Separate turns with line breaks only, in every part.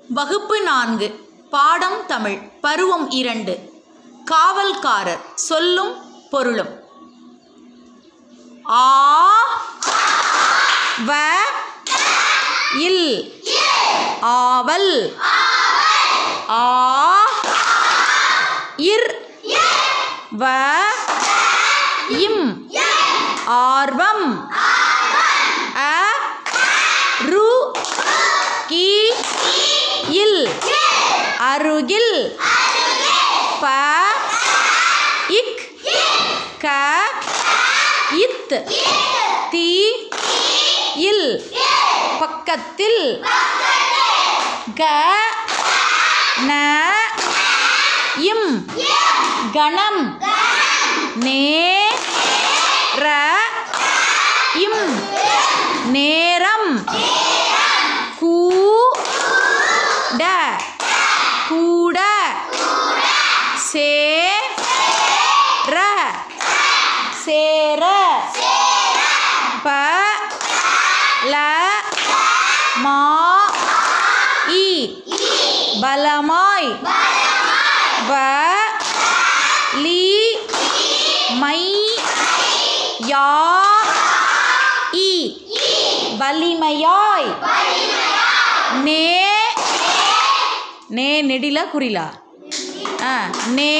வகுப்பு நான்கு பாடம் தமிழ் பருவம் இரண்டு காவல்காரர் சொல்லும் பொருளும் ஆ வ இல் ஆவல் ஆ இர் வ இம் ஆர்வம் அ ரு கி இல் அருகில் ப இக் க இத் தி இல் பக்கத்தில் க ந இம் கணம் நே ர இம் நேரம் கூ ட கூட சே ர சேர ப ல மா இ பலமாய் வ லி மை யா இ வலிமையாய் நே நே நெடிலா குறிலா ஆ நே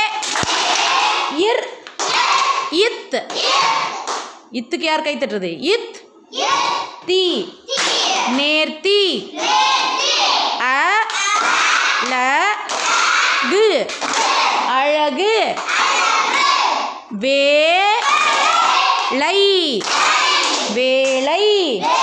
இர் இத் இத்துக்கு யார் கை தட்டுறது இத் தி நேர்த்தி அ ல கு அழகு வே லை வேலை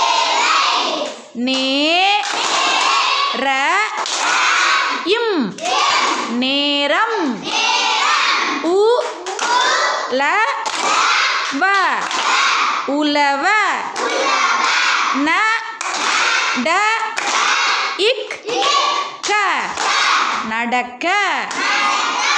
நே ர இம் நேரம் உ ல வ உலவ ந ட இக் க நடக்க